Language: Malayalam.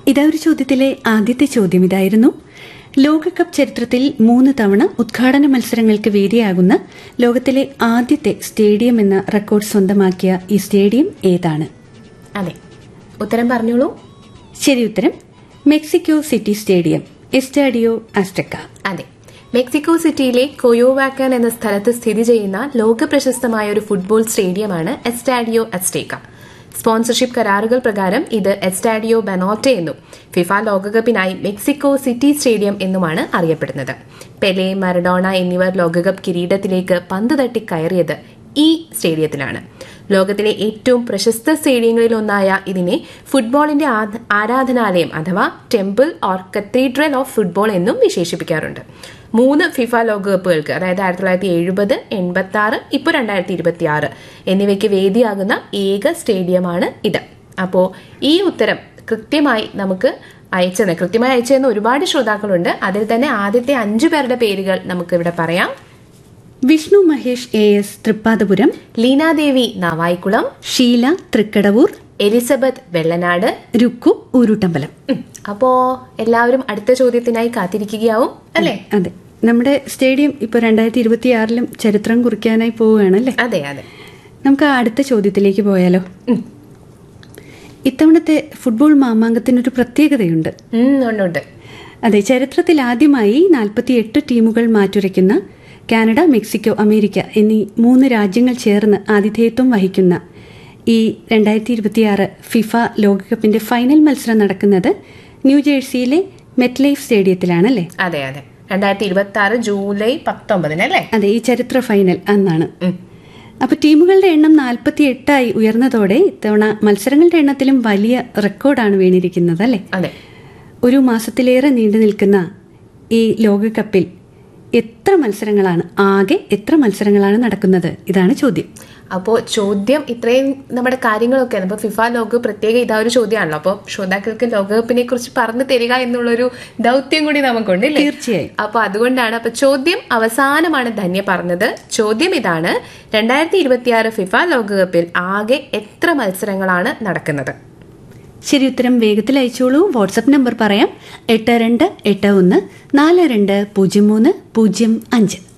ഇതാ ഒരു ചോദ്യത്തിലെ ആദ്യത്തെ ചോദ്യം ഇതായിരുന്നു ലോകകപ്പ് ചരിത്രത്തിൽ മൂന്ന് തവണ ഉദ്ഘാടന മത്സരങ്ങൾക്ക് വേദിയാകുന്ന ലോകത്തിലെ ആദ്യത്തെ സ്റ്റേഡിയം എന്ന റെക്കോർഡ് സ്വന്തമാക്കിയ ഈ സ്റ്റേഡിയം ഏതാണ് അതെ ഉത്തരം പറഞ്ഞോളൂ ശരി ഉത്തരം Mexico city stadium Estadio Azteca അതെ മെക്സിക്കോ സിറ്റിയിലെ കൊയോവാക്കൻ എന്ന സ്ഥലത്ത് സ്ഥിതി ചെയ്യുന്ന ലോക പ്രശസ്തമായ ഒരു ഫുട്ബോൾ സ്റ്റേഡിയമാണ് എസ്റ്റാഡിയോ അസ്റ്റേക്ക സ്പോൺസർഷിപ്പ് കരാറുകൾ പ്രകാരം ഇത് എസ്റ്റാഡിയോ ബെനോറ്റെ എന്നും ഫിഫ ലോകകപ്പിനായി മെക്സിക്കോ സിറ്റി സ്റ്റേഡിയം എന്നുമാണ് അറിയപ്പെടുന്നത് പെലെ മറഡോണ എന്നിവർ ലോകകപ്പ് കിരീടത്തിലേക്ക് പന്ത് തട്ടി കയറിയത് ഈ സ്റ്റേഡിയത്തിലാണ് ലോകത്തിലെ ഏറ്റവും പ്രശസ്ത സ്റ്റേഡിയങ്ങളിൽ ഒന്നായ ഇതിനെ ഫുട്ബോളിന്റെ ആധ- ആരാധനാലയം അഥവാ temple or cathedral of football എന്നും വിശേഷിപ്പിക്കാറുണ്ട് മൂന്ന് ഫിഫ ലോകകപ്പുകൾക്ക് അതായത് ആയിരത്തി തൊള്ളായിരത്തി എഴുപത് എൺപത്തി ആറ് ഇപ്പോൾ രണ്ടായിരത്തി ഇരുപത്തി ആറ് എന്നിവയ്ക്ക് വേദിയാകുന്ന ഏക സ്റ്റേഡിയമാണ് ഇത് അപ്പോൾ ഈ ഉത്തരം കൃത്യമായി നമുക്ക് അയച്ചത് കൃത്യമായി അയച്ചതെന്ന് ഒരുപാട് ശ്രോതാക്കളുണ്ട് അതിൽ തന്നെ ആദ്യത്തെ അഞ്ചു പേരുടെ പേരുകൾ നമുക്ക് ഇവിടെ പറയാം Vishnu Mahesh A S Thrippadapuram Leenadevi Navaikulam Sheela Thrikkadavoor Elizabeth Vellanad Rukku Oorootambalam ഉം. അപ്പോ എല്ലാവരും അടുത്ത ചോദ്യത്തിനായി കാത്തിരിക്കുകയാവും അല്ലേ അതെ നമ്മുടെ സ്റ്റേഡിയം ഇപ്പോൾ രണ്ടായിരത്തി ഇരുപത്തിയാറിലും ചരിത്രം കുറിക്കാനായി പോവുകയാണല്ലേ അതെ അതെ നമുക്ക് ആ അടുത്ത ചോദ്യത്തിലേക്ക് പോയാലോ ഉം. ഇത്തവണത്തെ ഫുട്ബോൾ മാമാങ്കത്തിനൊരു പ്രത്യേകതയുണ്ട് ഉം, ഉണ്ട് ഉണ്ട് അതെ ചരിത്രത്തിൽ ആദ്യമായി നാൽപ്പത്തിയെട്ട് ടീമുകൾ മാറ്റുരയ്ക്കുന്ന കാനഡ മെക്സിക്കോ അമേരിക്ക എന്നീ മൂന്ന് രാജ്യങ്ങൾ ചേർന്ന് ആതിഥേയത്വം വഹിക്കുന്ന ഈ രണ്ടായിരത്തി ഇരുപത്തിയാറ് ഫിഫ ലോകകപ്പിന്റെ ഫൈനൽ മത്സരം നടക്കുന്നത് ന്യൂജേഴ്സിയിലെ മെറ്റ്ലൈഫ് സ്റ്റേഡിയത്തിലാണല്ലേ അതെ അതെ രണ്ടായിരത്തി ഇരുപത്തി ആറ് ജൂലൈ പത്തൊമ്പതിന് അല്ലേ അതെ ഈ ചരിത്ര ഫൈനൽ അന്നാണ് ഉം. അപ്പോൾ ടീമുകളുടെ എണ്ണം നാൽപ്പത്തി എട്ടായി ഉയർന്നതോടെ ഇത്തവണ മത്സരങ്ങളുടെ എണ്ണത്തിലും വലിയ റെക്കോർഡാണ് വീണിരിക്കുന്നത് അല്ലേ അതെ ഒരു മാസത്തിലേറെ നീണ്ടു നിൽക്കുന്ന ഈ ലോകകപ്പിൽ എത്ര മത്സരങ്ങളാണ് ആകെ എത്ര മത്സരങ്ങളാണ് നടക്കുന്നത് ഇതാണ് ചോദ്യം അപ്പോൾ ചോദ്യം ഇത്രയും നമ്മുടെ കാര്യങ്ങളൊക്കെ അപ്പോൾ ഫിഫ ലോക പ്രത്യേക ഇതാ ഒരു ചോദ്യമാണല്ലോ അപ്പോൾ ശ്രോതാക്കൾക്ക് ലോകകപ്പിനെ കുറിച്ച് പറഞ്ഞു തരിക എന്നുള്ളൊരു ദൗത്യം കൂടി നമുക്കുണ്ട് ഇല്ലേ തീർച്ചയായും. അപ്പൊ അതുകൊണ്ടാണ് അപ്പൊ ചോദ്യം അവസാനമാണ് ധന്യ പറഞ്ഞത് ചോദ്യം ഇതാണ് രണ്ടായിരത്തി ഇരുപത്തിയാറ് ഫിഫ ലോകകപ്പിൽ ആകെ എത്ര മത്സരങ്ങളാണ് നടക്കുന്നത് ശരി ഉത്തരം വേഗത്തിൽ അയച്ചോളൂ വാട്സപ്പ് നമ്പർ പറയാം എട്ട് രണ്ട് എട്ട് ഒന്ന് നാല് രണ്ട് പൂജ്യം മൂന്ന് പൂജ്യം അഞ്ച്